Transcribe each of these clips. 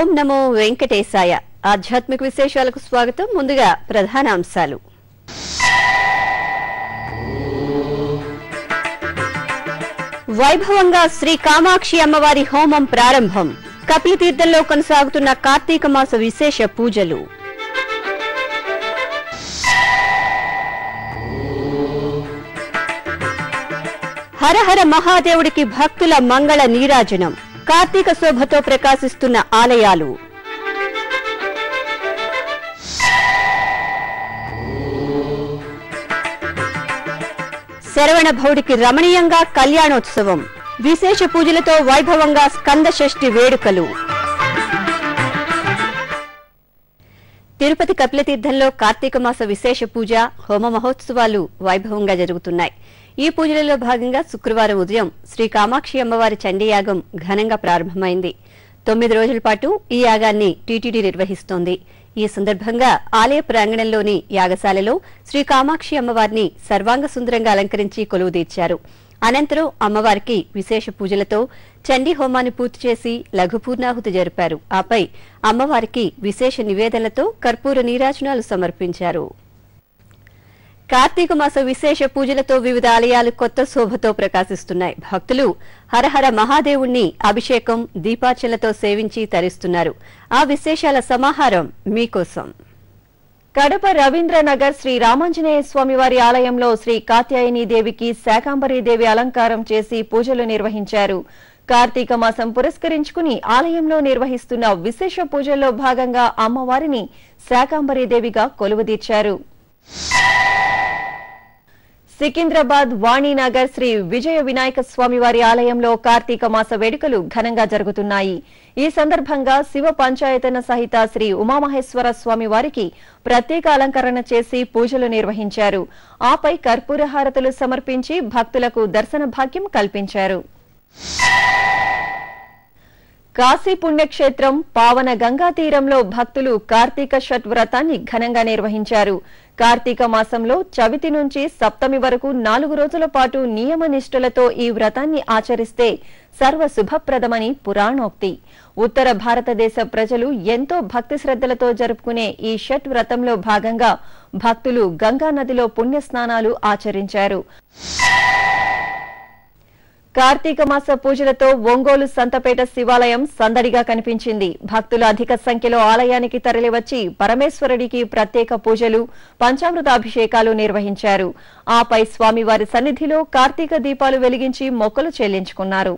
ఓం నమో వెంకటేశాయ ఆధ్యాత్మిక విశేషాలకు స్వాగతం ముందుగా ప్రధాన అంశాలు వైభవంగా శ్రీ కామాక్షి అమ్మవారి హోమం ప్రారంభం కపిలతీర్థంలో కొనసాగుతున్న కార్తీక మాస విశేష పూజలు హరహర మహాదేవుడికి భక్తుల మంగళ నీరాజనం కార్తీక శోభతో ప్రకాశిస్తున్న ఆలయాలు శరవణ భౌడికి రమణీయంగా కళ్యాణోత్సవం విశేష పూజలతో వైభవంగా స్కంద షష్ఠి వేడుకలు తిరుపతి కపిలతీర్థంలో కార్తీక మాస విశేష పూజ హోమ మహోత్సవాలు వైభవంగా జరుగుతున్నాయి ఈ పూజలలో భాగంగా శుక్రవారం ఉదయం శ్రీ కామాక్షి అమ్మవారి చండీయాగం ఘనంగా ప్రారంభమైంది తొమ్మిది రోజుల పాటు ఈ యాగాన్ని టీటీడీ నిర్వహిస్తోంది ఈ సందర్భంగా ఆలయ ప్రాంగణంలోని యాగశాలలో శ్రీ కామాక్షి అమ్మవారిని సర్వాంగ సుందరంగా అలంకరించి కొలువుదీర్చారు అనంతరం అమ్మవారికి విశేష పూజలతో చండీ హోమాన్ని పూర్తి చేసి లఘు పూర్ణాహుతి జరిపారు ఆపై అమ్మవారికి విశేష నివేదనలతో కర్పూర నీరాజనాలు సమర్పించారు కార్తీక మాస విశేష పూజలతో వివిధ ఆలయాలు కొత్త శోభతో ప్రకాశిస్తున్నాయి భక్తులు హరహర మహాదేవుణ్ణి అభిషేకం దీపార్చనలతో సేవించి తరిస్తున్నారు ఆ విశేషాల సమాహారం మీకోసం కడప రవీంద్రనగర్ శ్రీ రామాంజనేయ స్వామివారి ఆలయంలో శ్రీ కాత్యాయని దేవికి శాకాంబరి దేవి అలంకారం చేసి పూజలు నిర్వహించారు కార్తీక మాసం పురస్కరించుకుని ఆలయంలో నిర్వహిస్తున్న విశేష పూజల్లో భాగంగా అమ్మవారిని శాకాంబరి దేవిగా కొలువుదీర్చారు సికింద్రాబాద్ వాణినగర్ శ్రీ విజయ వినాయక స్వామివారి ఆలయంలో కార్తీక మాస వేడుకలు ఘనంగా జరుగుతున్నాయి ఈ సందర్భంగా శివ పంచాయతన సహిత శ్రీ ఉమామహేశ్వర స్వామి వారికి ప్రత్యేక అలంకరణ చేసి పూజలు నిర్వహించారు ఆపై కర్పూర హారతులు సమర్పించి భక్తులకు దర్శన భాగ్యం కల్పించారు కాశీ పుణ్యక్షేత్రం పావన గంగా తీరంలో భక్తులు కార్తీక షట్ వ్రతాన్ని ఘనంగా నిర్వహించారు కార్తీక మాసంలో చవితి నుంచి సప్తమి వరకు నాలుగు రోజుల పాటు నియమ నిష్ఠలతో ఈ వ్రతాన్ని ఆచరిస్తే సర్వ శుభప్రదమని పురాణోక్తి ఉత్తర భారతదేశ ప్రజలు ఎంతో భక్తి శ్రద్ధలతో జరుపుకునే ఈ షట్ వ్రతంలో భాగంగా భక్తులు గంగా నదిలో పుణ్య స్నానాలు ఆచరించారు కార్తీక మాస పూజలతో ఒంగోలు సంతపేట శివాలయం సందడిగా కనిపించింది భక్తులు అధిక సంఖ్యలో ఆలయానికి తరలివచ్చి పరమేశ్వరుడికి ప్రత్యేక పూజలు పంచామృత అభిషేకాలు నిర్వహించారు ఆపై స్వామివారి సన్నిధిలో కార్తీక దీపాలు వెలిగించి మొక్కలు చెల్లించుకున్నారు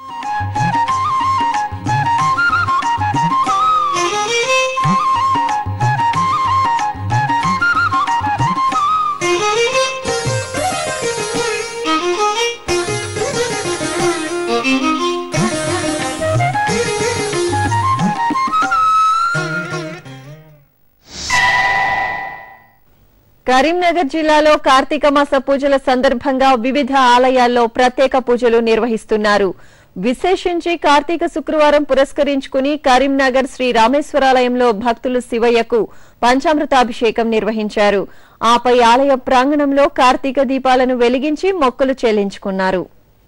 కరీంనగర్ జిల్లాలో కార్తీక మాస పూజల సందర్భంగా వివిధ ఆలయాల్లో ప్రత్యేక పూజలు నిర్వహిస్తున్నారు విశేషించి కార్తీక శుక్రవారం పురస్కరించుకుని కరీంనగర్ శ్రీ రామేశ్వరాలయంలో భక్తులు శివయ్యకు పంచామృతాభిషేకం నిర్వహించారు ఆపై ఆలయ ప్రాంగణంలో కార్తీక దీపాలను వెలిగించి మొక్కులు చెల్లించుకున్నారు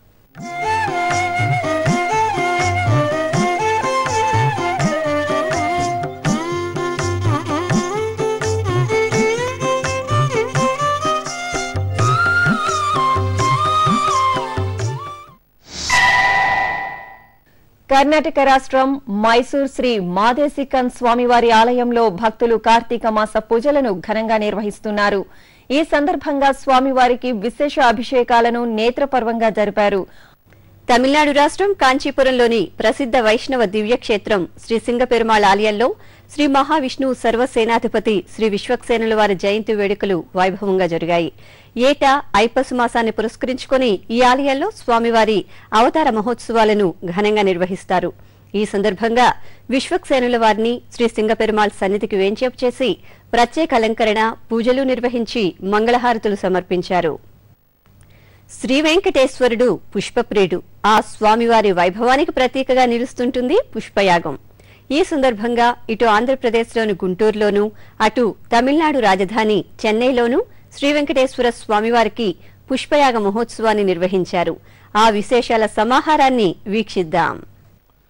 కర్ణాటక రాష్ట్రం మైసూర్ శ్రీ మాదేశికన్ స్వామివారి ఆలయంలో భక్తులు కార్తీక మాస పూజలను ఘనంగా నిర్వహిస్తున్నారు ఈ సందర్భంగా స్వామివారికి విశేష అభిషేకాలను నేత్రపర్వంగా జరిపారు తమిళనాడు రాష్ట్రం కాంచీపురంలోని ప్రసిద్ధ వైష్ణవ దివ్యక్షేత్రం శ్రీ సింగపెరుమాళ్ ఆలయంలో శ్రీ మహావిష్ణువు సర్వసేనాధిపతి శ్రీ విశ్వక్సేనుల వారి జయంతి వేడుకలు వైభవంగా జరిగాయి ఏటా ఐపసు మాసాన్ని పురస్కరించుకుని ఈ ఆలయంలో స్వామివారి అవతార మహోత్సవాలను ఘనంగా నిర్వహిస్తారు ఈ సందర్భంగా విశ్వక్సేనుల వారిని శ్రీ సింగపెరుమాళ్ సన్నిధికి వేంచేపు చేసి ప్రత్యేక అలంకరణ పూజలు నిర్వహించి మంగళహారతులు సమర్పించారు శ్రీ వెంకటేశ్వరుడు పుష్పప్రియుడు ఆ స్వామివారి వైభవానికి ప్రతీకగా నిలుస్తుంటుంది పుష్పయాగం ఈ సందర్భంగా ఇటు ఆంధ్రప్రదేశ్లోని గుంటూరులోనూ అటు తమిళనాడు రాజధాని చెన్నైలోనూ శ్రీ వెంకటేశ్వర స్వామివారికి పుష్పయాగ మహోత్సవాన్ని నిర్వహించారు ఆ విశేషాల సమాహారాన్ని వీక్షిద్దాం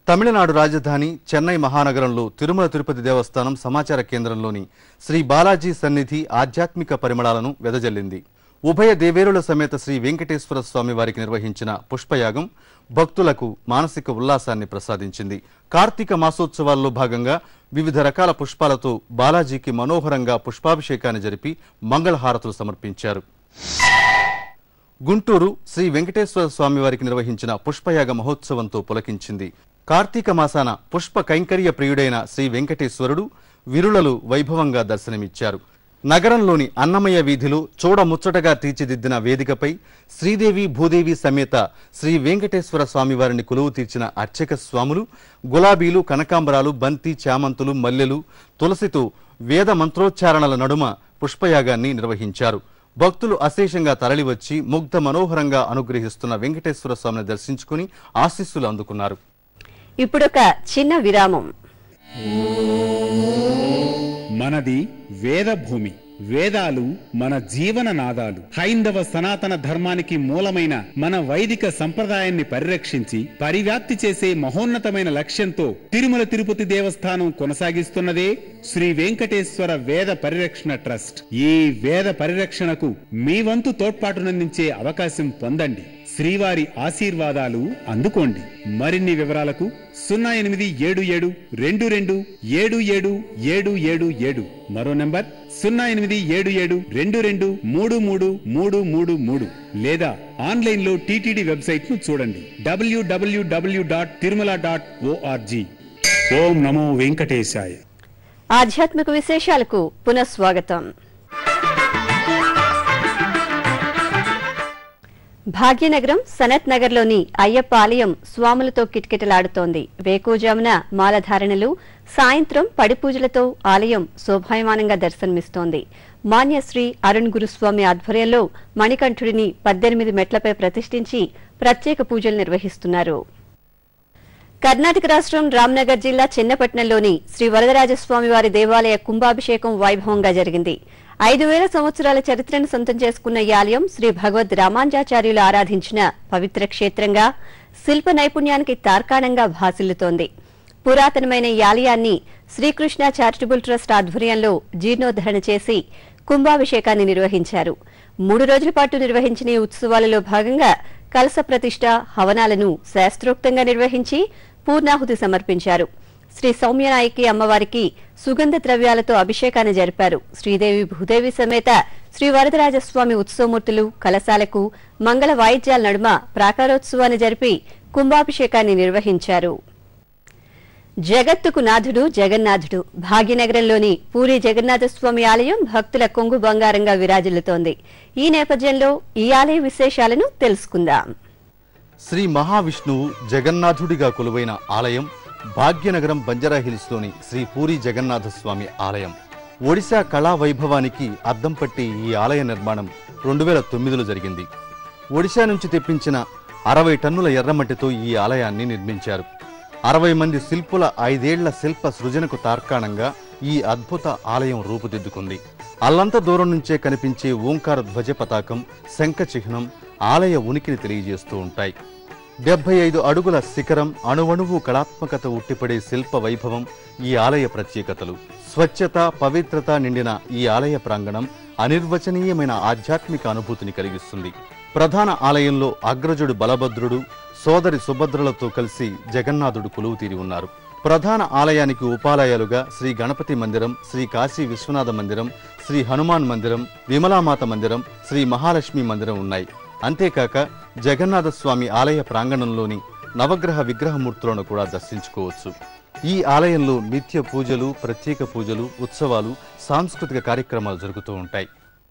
తమిళనాడు రాజధాని చెన్నై మహానగరంలో తిరుమల తిరుపతి దేవస్థానం సమాచార కేంద్రంలోని శ్రీ బాలాజీ సన్నిధి ఆధ్యాత్మిక పరిమళాలను వెదజల్లింది ఉభయ దేవేరుల సమేత శ్రీ వెంకటేశ్వర స్వామి వారికి నిర్వహించిన పుష్పయాగం భక్తులకు మానసిక ఉల్లాసాన్ని ప్రసాదించింది కార్తీక మాసోత్సవాల్లో భాగంగా వివిధ రకాల పుష్పాలతో బాలాజీకి మనోహరంగా పుష్పాభిషేకాన్ని జరిపి మంగళహారతులు సమర్పించారు గుంటూరు శ్రీ వెంకటేశ్వర స్వామి వారికి నిర్వహించిన పుష్పయాగ మహోత్సవంతో పులకించింది కార్తీక మాసాన పుష్ప కైంకర్య ప్రియుడైన శ్రీ వెంకటేశ్వరుడు విరులలు వైభవంగా దర్శనమిచ్చారు నగరంలోని అన్నమయ్య వీధిలో చూడముచ్చటగా తీర్చిదిద్దిన వేదికపై శ్రీదేవి భూదేవి సమేత శ్రీ వెంకటేశ్వర స్వామివారిని కొలువు తీర్చిన అర్చక స్వాములు గులాబీలు కనకాంబరాలు బంతి చామంతులు మల్లెలు తులసితో వేద మంత్రోచ్చారణల నడుమ పుష్పయాగాన్ని నిర్వహించారు భక్తులు అశేషంగా తరలివచ్చి ముగ్ధ మనోహరంగా అనుగ్రహిస్తున్న వెంకటేశ్వర స్వామిని దర్శించుకుని ఆశీస్సులు అందుకున్నారు ఇప్పుడొక చిన్న విరామం మనది వేద భూమి వేదాలు మన జీవన నాదాలు హైందవ సనాతన ధర్మానికి మూలమైన మన వైదిక సంప్రదాయాన్ని పరిరక్షించి పరివ్యాప్తి చేసే మహోన్నతమైన లక్ష్యంతో తిరుమల తిరుపతి దేవస్థానం కొనసాగిస్తున్నదే శ్రీ వెంకటేశ్వర వేద పరిరక్షణ ట్రస్ట్ ఈ వేద పరిరక్షణకు మీ వంతు తోడ్పాటునందించే అవకాశం పొందండి శ్రీవారి ఆశీర్వాదాలు అందుకోండి మరిన్ని వివరాలకు సున్నా ఎనిమిది ఏడు ఏడు రెండు రెండు ఏడు ఏడు ఏడు ఏడు ఏడు మరో నంబర్ సున్నా ఎనిమిది ఏడు ఏడు రెండు రెండు మూడు మూడు మూడు మూడు మూడు లేదా ఆన్లైన్ లో టీటీడీ వెబ్సైట్ ను చూడండి WWW dot Tirumala dot ORG ఓం నమో వెంకటేశాయ ఆధ్యాత్మిక విశేషాలకు పునఃస్వాగతం భాగ్యనగరం సనత్ నగర్లోని అయ్యప్ప ఆలయం స్వాములతో కిటకిటలాడుతోంది వేకోజామున మాలధారణలు సాయంత్రం పడిపూజలతో ఆలయం శోభాయమానంగా దర్శనమిస్తోంది మాన్యశ్రీ అరుణ్ గురుస్వామి ఆధ్వర్యంలో మణికంఠుడిని పద్దెనిమిది మెట్లపై ప్రతిష్ఠించి ప్రత్యేక పూజలు నిర్వహిస్తున్నారు కర్ణాటక రాష్ట్రం రామ్నగర్ జిల్లా చిన్నపట్నంలోని శ్రీ వరదరాజస్వామి వారి దేవాలయ కుంభాభిషేకం వైభవంగా జరిగింది ఐదు వేల సంవత్సరాల చరిత్రను సొంతం చేసుకున్న ఈ ఆలయం శ్రీ భగవద్ రామాంజాచార్యులు ఆరాధించిన పవిత్ర క్షేత్రంగా శిల్ప నైపుణ్యానికి తార్కాణంగా భాసిల్లుతోంది పురాతనమైన ఈ ఆలయాన్ని శ్రీకృష్ణ చారిటబుల్ ట్రస్ట్ ఆధ్వర్యంలో జీర్ణోద్ధరణ చేసి కుంభాభిషేకాన్ని నిర్వహించారు మూడు రోజుల పాటు నిర్వహించిన ఈ ఉత్సవాలలో భాగంగా కలస ప్రతిష్ట హవనాలను శాస్త్రోక్తంగా నిర్వహించి పూర్ణాహుతి సమర్పించారు శ్రీ సౌమ్యనాయకి అమ్మవారికి సుగంధ ద్రవ్యాలతో అభిషేకాన్ని జరిపారు శ్రీదేవి భూదేవి సమేత శ్రీ వరదరాజస్వామి ఉత్సవమూర్తులు కలశాలకు మంగళ వాయిద్యాల నడుమ ప్రాకారోత్సవాన్ని జరిపి కుంభాభిషేకాన్ని నిర్వహించారు జగత్తుకు నాథుడు జగన్నాథుడు భాగ్యనగరంలోని పూరి జగన్నాథస్వామి ఆలయం భక్తుల కొంగు బంగారంగా విరాజిల్లుతోంది ఈ నేపథ్యంలో ఈ ఆలయ విశేషాలను తెలుసుకుందాం శ్రీ మహావిష్ణువు జగన్నాథుడిగా కొలువైన ఆలయం భాగ్యనగరం బంజారాహిల్స్లోని శ్రీ పూరి జగన్నాథ స్వామి ఆలయం ఒడిశా కళా వైభవానికి అద్దం పట్టి ఈ ఆలయ నిర్మాణం రెండు వేల తొమ్మిదిలో జరిగింది ఒడిశా నుంచి తెప్పించిన అరవై టన్నుల ఎర్రమట్టితో ఈ ఆలయాన్ని నిర్మించారు అరవై మంది శిల్పుల ఐదేళ్ల శిల్ప సృజనకు తార్కాణంగా ఈ అద్భుత ఆలయం రూపుదిద్దుకుంది అల్లంత దూరం నుంచే కనిపించే ఓంకార ధ్వజ పతాకం శంఖ చిహ్నం ఆలయ ఉనికిని తెలియజేస్తూ ఉంటాయి డెబ్బై ఐదు అడుగుల శిఖరం అణువణువు కళాత్మకత ఉట్టిపడే శిల్ప వైభవం ఈ ఆలయ ప్రత్యేకతలు స్వచ్ఛత పవిత్రత నిండిన ఈ ఆలయ ప్రాంగణం అనిర్వచనీయమైన ఆధ్యాత్మిక అనుభూతిని కలిగిస్తుంది ప్రధాన ఆలయంలో అగ్రజుడు బలభద్రుడు సోదరి సుభద్రలతో కలిసి జగన్నాథుడు కొలువు తీరి ఉన్నారు ప్రధాన ఆలయానికి ఉపాలయాలుగా శ్రీ గణపతి మందిరం శ్రీ కాశీ విశ్వనాథ మందిరం శ్రీ హనుమాన్ మందిరం విమలామాత మందిరం శ్రీ మహాలక్ష్మి మందిరం ఉన్నాయి అంతేకాక జగన్నాథ స్వామి ఆలయ ప్రాంగణంలోని నవగ్రహ విగ్రహమూర్తులను కూడా దర్శించుకోవచ్చు ఈ ఆలయంలో నిత్య పూజలు ప్రత్యేక పూజలు ఉత్సవాలు సాంస్కృతిక కార్యక్రమాలు జరుగుతూ ఉంటాయి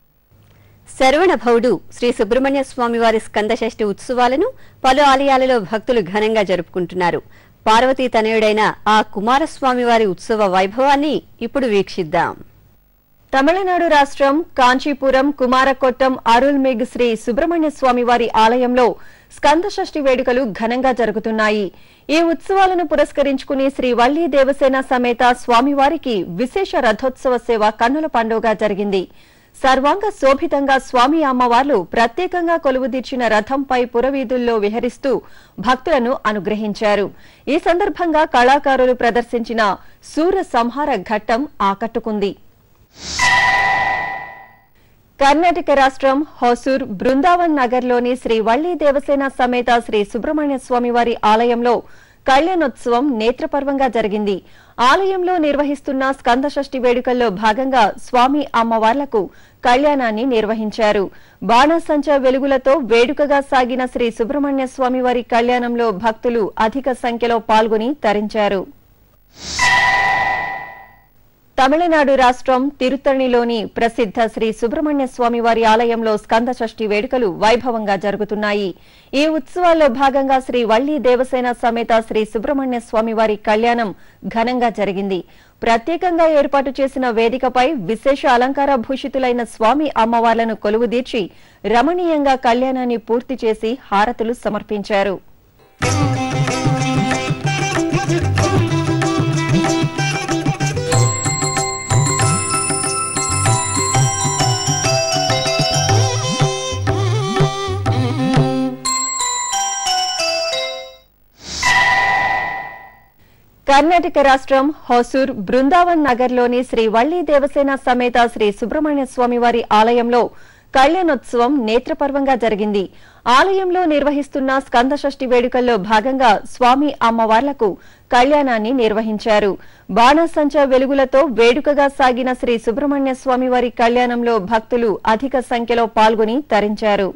శరవణ భౌడు శ్రీ సుబ్రహ్మణ్య స్వామి వారి స్కందషష్ఠి ఉత్సవాలను పలు ఆలయాలలో భక్తులు ఘనంగా జరుపుకుంటున్నారు పార్వతీ తనయుడైన ఆ కుమారస్వామి వారి ఉత్సవ వైభవాన్ని ఇప్పుడు వీక్షిద్దాం తమిళనాడు రాష్ట్రం కాంచీపురం కుమారకొట్టం అరుల్మిగ్ శ్రీ సుబ్రహ్మణ్య స్వామి వారి ఆలయంలో స్కంద షష్ఠి వేడుకలు ఘనంగా జరుగుతున్నాయి ఈ ఉత్సవాలను పురస్కరించుకుని శ్రీ వల్లి దేవసేన సమేత స్వామివారికి విశేష రథోత్సవ సేవ కన్నుల పండుగ జరిగింది సర్వాంగ శోభితంగా స్వామి అమ్మవార్లు ప్రత్యేకంగా కొలువుదీర్చిన రథంపై పురవీధుల్లో విహరిస్తూ భక్తులను అనుగ్రహించారు ఈ సందర్భంగా కళాకారులు ప్రదర్శించిన సూర సంహార ఘట్టం ఆకట్టుకుంది కర్ణాటక రాష్ట్రం హోసూర్ బృందావన్ నగర్లోని శ్రీ వల్లి దేవసేన సమేత శ్రీ సుబ్రహ్మణ్య స్వామి వారి ఆలయంలో కళ్యాణోత్సవం నేత్రపర్వంగా జరిగింది ఆలయంలో నిర్వహిస్తున్న స్కందషష్ఠి వేడుకల్లో భాగంగా స్వామి అమ్మవార్లకు కళ్యాణాన్ని నిర్వహించారు బాణసంచ వెలుగులతో వేడుకగా సాగిన శ్రీ సుబ్రహ్మణ్య స్వామి వారి కళ్యాణంలో భక్తులు అధిక సంఖ్యలో పాల్గొని తరించారు తమిళనాడు రాష్ట్రం తిరుత్తణిలోని ప్రసిద్ధ శ్రీ సుబ్రహ్మణ్య స్వామి వారి ఆలయంలో స్కంద షష్ఠి వేడుకలు వైభవంగా జరుగుతున్నాయి ఈ ఉత్సవాల్లో భాగంగా శ్రీ వల్లి దేవసేన సమేత శ్రీ సుబ్రహ్మణ్య స్వామి వారి కళ్యాణం ఘనంగా జరిగింది ప్రత్యేకంగా ఏర్పాటు చేసిన వేదికపై విశేష అలంకార భూషితులైన స్వామి అమ్మవార్లను కొలువుదీర్చి రమణీయంగా కళ్యాణాన్ని పూర్తి చేసి హారతులు సమర్పించారు కర్ణాటక రాష్ట్రం హోసూర్ బృందావన్ నగర్లోని శ్రీ వల్లి దేవసేన సమేత శ్రీ సుబ్రహ్మణ్య స్వామి వారి ఆలయంలో కళ్యాణోత్సవం నేత్రపర్వంగా జరిగింది ఆలయంలో నిర్వహిస్తున్న స్కందషష్ఠి వేడుకల్లో భాగంగా స్వామి అమ్మవార్లకు కళ్యాణాన్ని నిర్వహించారు బాణసంచ వెలుగులతో వేడుకగా సాగిన శ్రీ సుబ్రహ్మణ్య స్వామి వారి కళ్యాణంలో భక్తులు అధిక సంఖ్యలో పాల్గొని తరించారు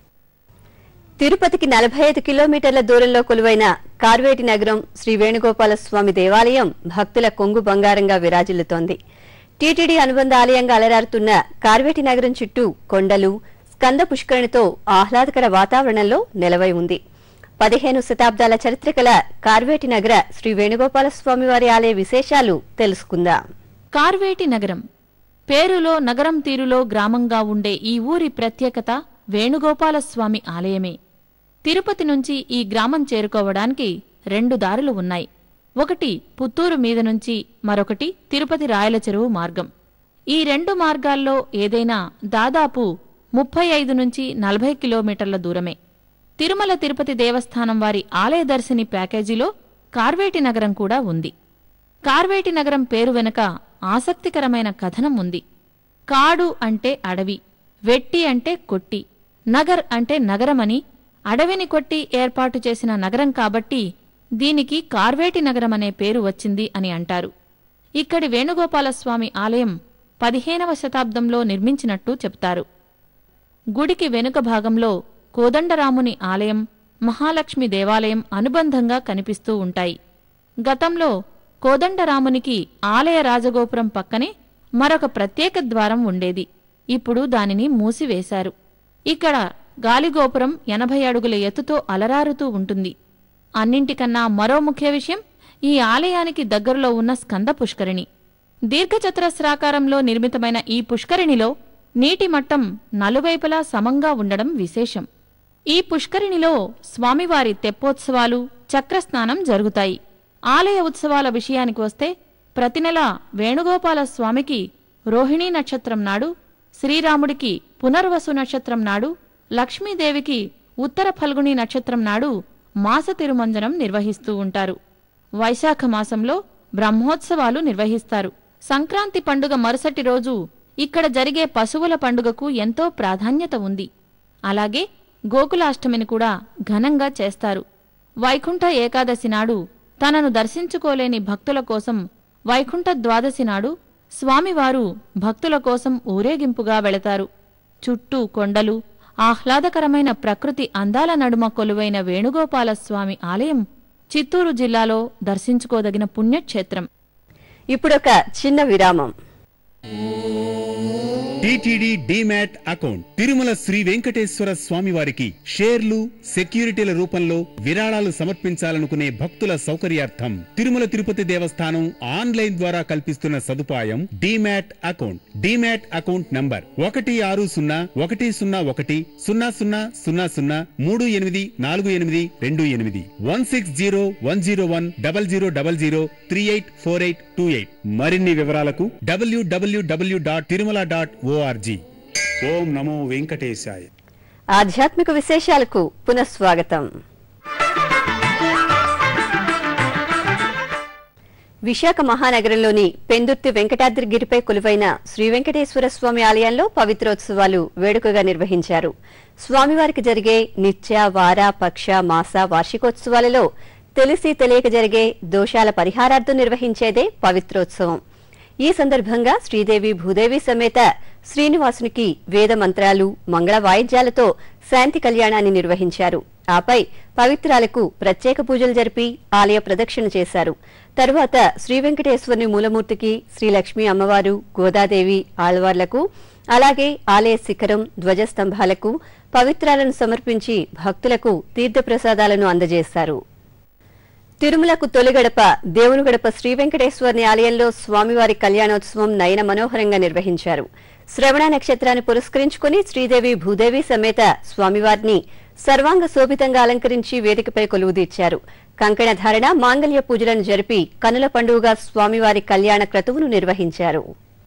తిరుపతికి నలభై ఐదు కిలోమీటర్ల దూరంలో కొలువైన కార్వేటి నగరం శ్రీ వేణుగోపాల స్వామి దేవాలయం భక్తుల కొంగు బంగారంగా విరాజిల్లుతోంది టీటీడీ అనుబంధ ఆలయంగా అలరారుతున్న కార్వేటి నగరం చుట్టూ కొండలు స్కంద పుష్కరిణితో ఆహ్లాదకర వాతావరణంలో నెలవై ఉంది పదిహేను శతాబ్దాల చరిత్ర గల కార్వేటి నగర శ్రీ వేణుగోపాల స్వామివారి ఆలయ విశేషాలు తెలుసుకుందాం కార్వేటి నగరం పేరులో నగరం తీరులో గ్రామంగా ఉండే ఈ ఊరి ప్రత్యేకత వేణుగోపాలస్వామి ఆలయమే తిరుపతి నుంచి ఈ గ్రామం చేరుకోవడానికి రెండు దారులు ఉన్నాయి ఒకటి పుత్తూరు మీద నుంచి మరొకటి తిరుపతి రాయల చెరువు మార్గం ఈ రెండు మార్గాల్లో ఏదైనా దాదాపు ముప్పై ఐదు నుంచి నలభై కిలోమీటర్ల దూరమే తిరుమల తిరుపతి దేవస్థానం వారి ఆలయ దర్శిని ప్యాకేజీలో కార్వేటి నగరం కూడా ఉంది కార్వేటి నగరం పేరు వెనుక ఆసక్తికరమైన కథనం ఉంది కాడు అంటే అడవి వెట్టి అంటే కొట్టి నగర్ అంటే నగరమని అడవిని కొట్టి ఏర్పాటు చేసిన నగరం కాబట్టి దీనికి కార్వేటి నగరం అనే పేరు వచ్చింది అని అంటారు ఇక్కడి వేణుగోపాలస్వామి ఆలయం పదిహేనవ శతాబ్దంలో నిర్మించినట్టు చెప్తారు గుడికి వెనుక భాగంలో కోదండరాముని ఆలయం మహాలక్ష్మి దేవాలయం అనుబంధంగా కనిపిస్తూ ఉంటాయి గతంలో కోదండరామునికి ఆలయ రాజగోపురం పక్కనే మరొక ప్రత్యేక ద్వారం ఉండేది ఇప్పుడు దానిని మూసివేశారు ఇక్కడ గాలిగోపురం ఎనభై అడుగుల ఎత్తుతో అలరారుతూ ఉంటుంది అన్నింటికన్నా మరో ముఖ్య విషయం ఈ ఆలయానికి దగ్గరలో ఉన్న స్కంద పుష్కరిణి దీర్ఘచతురస్రాకారంలో నిర్మితమైన ఈ పుష్కరిణిలో నీటి మట్టం నలువైపులా సమంగా ఉండడం విశేషం ఈ పుష్కరిణిలో స్వామివారి తెప్పోత్సవాలు చక్రస్నానం జరుగుతాయి ఆలయ ఉత్సవాల విషయానికి వస్తే ప్రతి నెల వేణుగోపాల స్వామికి రోహిణీ నక్షత్రం నాడు శ్రీరాముడికి పునర్వసు నక్షత్రం నాడు లక్ష్మీదేవికి ఉత్తర ఫల్గుణి నక్షత్రం నాడు మాస తిరుమంజనం నిర్వహిస్తూ ఉంటారు వైశాఖ మాసంలో బ్రహ్మోత్సవాలు నిర్వహిస్తారు సంక్రాంతి పండుగ మరుసటి రోజు ఇక్కడ జరిగే పశువుల పండుగకు ఎంతో ప్రాధాన్యత ఉంది అలాగే గోకులాష్టమిని కూడా ఘనంగా చేస్తారు వైకుంఠ ఏకాదశి నాడు తనను దర్శించుకోలేని భక్తుల కోసం వైకుంఠ ద్వాదశి నాడు స్వామివారు భక్తుల కోసం ఊరేగింపుగా వెళతారు చుట్టూ కొండలు ఆహ్లాదకరమైన ప్రకృతి అందాల నడుమ కొలువైన వేణుగోపాల స్వామి ఆలయం చిత్తూరు జిల్లాలో దర్శించుకోదగిన పుణ్యక్షేత్రం ఇప్పుడొక చిన్న విరామం TTD demat account Tirumala Sri Venkateswara Swami వారికి షేర్లు సెక్యూరిటీల రూపంలో విరాళాలు సమర్పించాలనుకునే భక్తుల సౌకర్యార్థం తిరుమల తిరుపతి దేవస్థానం ఆన్లైన్ ద్వారా కల్పిస్తున్న సదుపాయం demat account demat account number ఒకటి ఆరు సున్నా ఒకటి సున్నా ఒకటి సున్నా సున్నా సున్నా సున్నా మూడు ఎనిమిది నాలుగు ఎనిమిది రెండు ఎనిమిది one six zero one zero one double zero double zero three eight four eight two eight మరిన్ని వివరాలకు WWW dot Tirumala dot ORG ఓం నమో వెంకటేశాయ ఆధ్యాత్మిక విశేషాలకు పునఃస్వాగతం విశాఖ మహానగరంలోని పెందుర్తి వెంకటాద్రిగిరిపై కొలువైన శ్రీ వెంకటేశ్వర స్వామి ఆలయంలో పవిత్రోత్సవాలు వేడుకగా నిర్వహించారు స్వామివారికి జరిగే నిత్య వార పక్ష మాస వార్షికోత్సవాలలో తెలిసి తెలియక జరిగే దోషాల పరిహారార్థం నిర్వహించేదే పవిత్రోత్సవం ఈ సందర్భంగా శ్రీదేవి భూదేవి సమేత శ్రీనివాసునికి వేద మంత్రాలు మంగళ వాయిద్యాలతో శాంతి కళ్యాణాన్ని నిర్వహించారు ఆపై పవిత్రాలకు ప్రత్యేక పూజలు జరిపి ఆలయ ప్రదక్షిణ చేశారు తరువాత శ్రీ వెంకటేశ్వరుని మూలమూర్తికి శ్రీ లక్ష్మీ అమ్మవారు గోదాదేవి ఆళ్వార్లకు అలాగే ఆలయ శిఖరం ధ్వజస్తంభాలకు పవిత్రాలను సమర్పించి భక్తులకు తీర్థప్రసాదాలను అందజేశారు తిరుమలకు తొలి గడప దేవుని గడప శ్రీ వెంకటేశ్వరుని ఆలయంలో స్వామివారి కళ్యాణోత్సవం నయన మనోహరంగా నిర్వహించారు శ్రవణ నక్షత్రాన్ని పురస్కరించుకుని శ్రీదేవి భూదేవి సమేత స్వామివారిని సర్వాంగ శోభితంగా అలంకరించి వేదికపై కొలువుదీర్చారు కంకణ ధారణ మాంగళ్య పూజలను జరిపి కనుల పండుగగా స్వామివారి కళ్యాణ క్రతువును నిర్వహించారు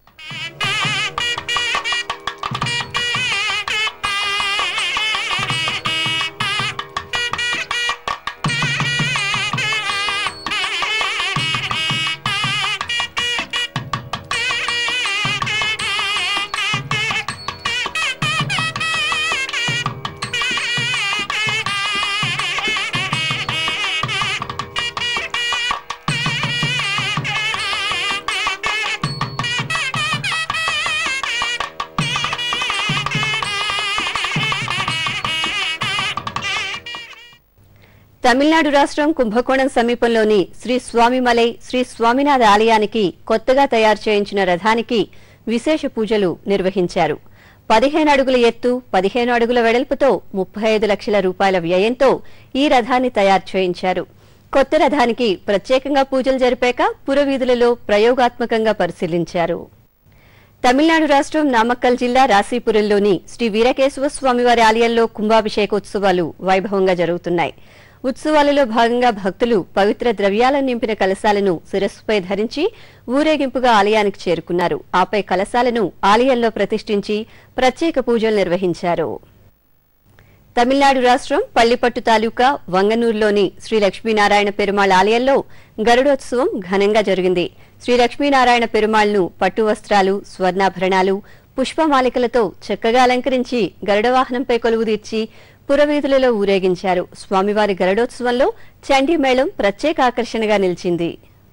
తమిళనాడు రాష్ట్రం కుంభకోణం సమీపంలోని శ్రీ స్వామిమలై శ్రీ స్వామినాథ ఆలయానికి కొత్తగా తయారు చేయించిన రథానికి విశేష పూజలు నిర్వహించారు పదిహేను అడుగుల ఎత్తు పదిహేను అడుగుల వెడల్పుతో ముప్పై ఐదు లక్షల రూపాయల వ్యయంతో ఈ రథాన్ని తయారు చేయించారు కొత్త రథానికి ప్రత్యేకంగా పూజలు జరిపాక పురవీధులలో ప్రయోగాత్మకంగా పరిశీలించారు తమిళనాడు రాష్ట్రం నామక్కల్ జిల్లా రాశీపురంలోని శ్రీ వీరకేశవ స్వామివారి ఆలయంలో కుంభాభిషేకోత్సవాలు వైభవంగా జరుగుతున్నాయి ఉత్సవాలలో భాగంగా భక్తులు పవిత్ర ద్రవ్యాలను నింపిన కలశాలను శిరస్సుపై ధరించి ఊరేగింపుగా ఆలయానికి చేరుకున్నారు ఆపై కలశాలను ఆలయంలో ప్రతిష్ఠించి ప్రత్యేక పూజలు నిర్వహించారు తమిళనాడు రాష్ట్రం పల్లిపట్టు తాలూకా వంగనూరులోని శ్రీ లక్ష్మీనారాయణ పెరుమాళ్ ఆలయంలో గరుడోత్సవం ఘనంగా జరిగింది శ్రీ లక్ష్మీనారాయణ పెరుమాళ్ను పట్టు వస్త్రాలు స్వర్ణాభరణాలు పుష్పమాలికలతో చక్కగా అలంకరించి గరుడ వాహనంపై కొలువుదీర్చి పురవీధులలో ఊరేగించారు స్వామివారి గరుడోత్సవంలో చండీ మేళం ప్రత్యేక ఆకర్షణగా నిలిచింది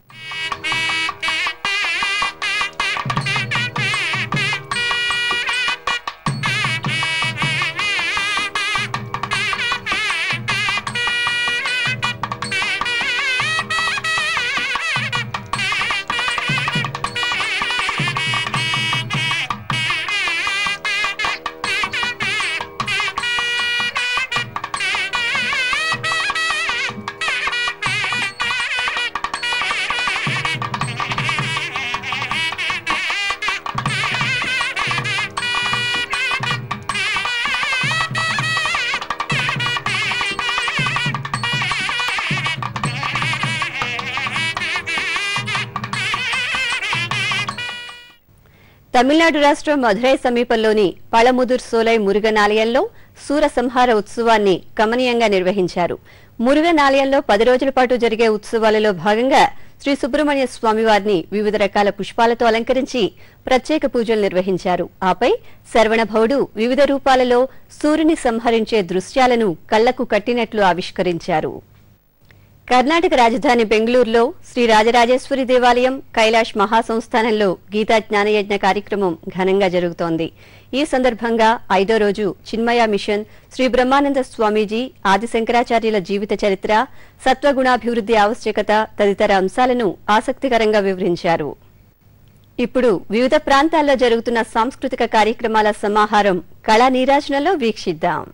తమిళనాడు రాష్ట్రం మధురై సమీపంలోని పళముదుర్ సోలై మురుగన్ ఆలయంలో సూరసంహార ఉత్సవాన్ని కమనీయంగా నిర్వహించారు మురుగన్ ఆలయంలో పది రోజుల పాటు జరిగే ఉత్సవాలలో భాగంగా శ్రీ సుబ్రహ్మణ్య స్వామివారిని వివిధ రకాల పుష్పాలతో అలంకరించి ప్రత్యేక పూజలు నిర్వహించారు ఆపై శరవణభవుడు వివిధ రూపాలలో సూర్యుని సంహరించే దృశ్యాలను కళ్లకు కట్టినట్లు ఆవిష్కరించారు కర్ణాటక రాజధాని బెంగళూరులో శ్రీ రాజరాజేశ్వరి దేవాలయం కైలాష్ మహాసంస్థానంలో గీతా జ్ఞానయజ్ఞ కార్యక్రమం ఘనంగా జరుగుతోంది ఈ సందర్భంగా ఐదో రోజు చిన్మయ మిషన్ శ్రీ బ్రహ్మానంద స్వామీజీ ఆది శంకరాచార్యుల జీవిత చరిత్ర సత్వగుణాభివృద్ధి ఆవశ్యకత తదితర అంశాలను ఆసక్తికరంగా వివరించారు ఇప్పుడు వివిధ ప్రాంతాల్లో జరుగుతున్న సాంస్కృతిక కార్యక్రమాల సమాహారం కళా నీరాజనంలో వీక్షిద్దాం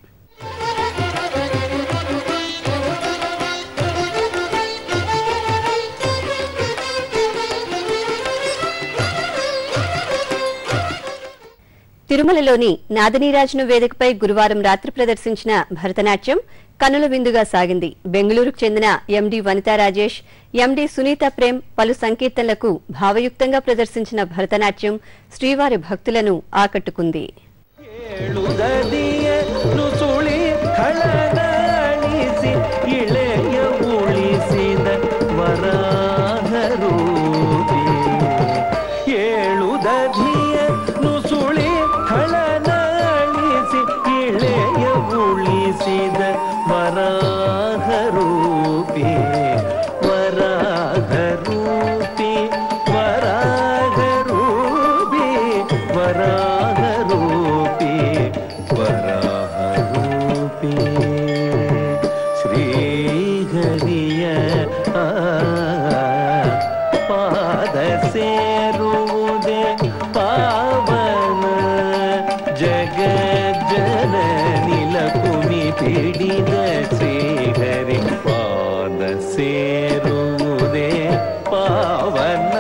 తిరుమలలోని నాదనీరాజును వేదికపై గురువారం రాత్రి ప్రదర్శించిన భరతనాట్యం కన్నుల విందుగా సాగింది బెంగళూరుకు చెందిన ఎండి వనితా రాజేష్ ఎండి సునీత ప్రేమ్ పలు సంకీర్తనలకు భావయుక్తంగా ప్రదర్శించిన భరతనాట్యం శ్రీవారి భక్తులను ఆకట్టుకుంది ಕಳನಾಳಿಸಿ ಇಳೆಯ ಉಳಿಸಿದ ವರಾಹರೂಪಿ ಏಳುದಧಿಯ ನುಸುಳಿ ಖಳನಾಳಿಸಿ ಇಳೆಯ ಉಳಿಸಿದ ವರಾಹರೂಪಿ ವರಾಹರೂಪಿ ವರಾಹರೂಪಿ ವರಾಹರೂಪಿ ವರಾಹರೂಪಿ ಶ್ರೀಹರಿಯ ಆ, ಪಾದ ಸೇರುವುದೇ ಪಾವನ ಜಗಜ್ಜನನಿಲ ಕುಮಿ ಪಿಡಿದ ಶ್ರೀಹರಿ ಪಾದ ಸೇರುವುದೇ ಪಾವನ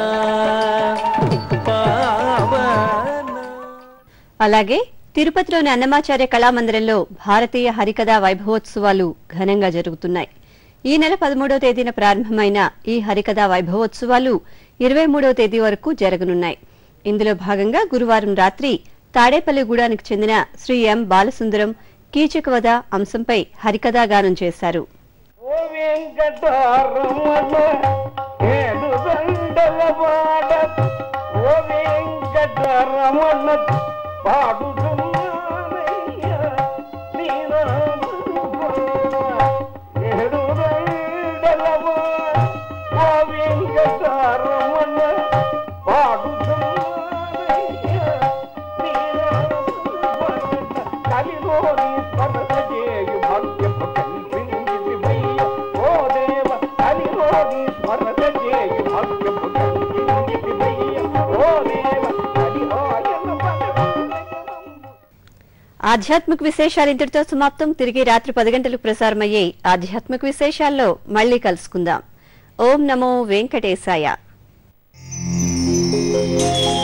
ಪಾವನ అలాగే తిరుపతిలోని అన్నమాచార్య కళామందిరంలో భారతీయ హరికథా వైభవోత్సవాలు ఘనంగా జరుగుతున్నాయి ఈ నెల పదమూడవ తేదీన ప్రారంభమైన ఈ హరికథా వైభవోత్సవాలు ఇరవై మూడవ తేదీ వరకు జరగనున్నాయి ఇందులో భాగంగా గురువారం రాత్రి తాడేపల్లిగూడానికి చెందిన శ్రీ ఎం బాలసుందరం కీచకవధ అంశంపై హరికథా గానం చేశారు ఓ వెంకటరమణ ఏడు దండలవాడ ఓ వెంకటరమణ పాడుతున్నానయ్య నీ నామమున. ఏడు దండలవాడ ఓ వెంకటరమణ పాడుతున్నానయ్య నీ నామమున. కలిలోని స్మరణ చేయు భాగ్యపు కల్పించితివయ్య. ఓ దేవ కలిలోని స్మరణ చేయు భాగ్యపు కల్పించితివయ్య. ఓ దేవ కలిలోయన పదకొండగనం. ఆధ్యాత్మిక విశేషాలు ఇంతటితో సమాప్తం తిరిగి రాత్రి పది గంటలకు ప్రసారమయ్యే ఆధ్యాత్మిక విశేషాల్లో మళ్ళీ కలుసుకుందాం ఓం నమో వెంకటేశాయ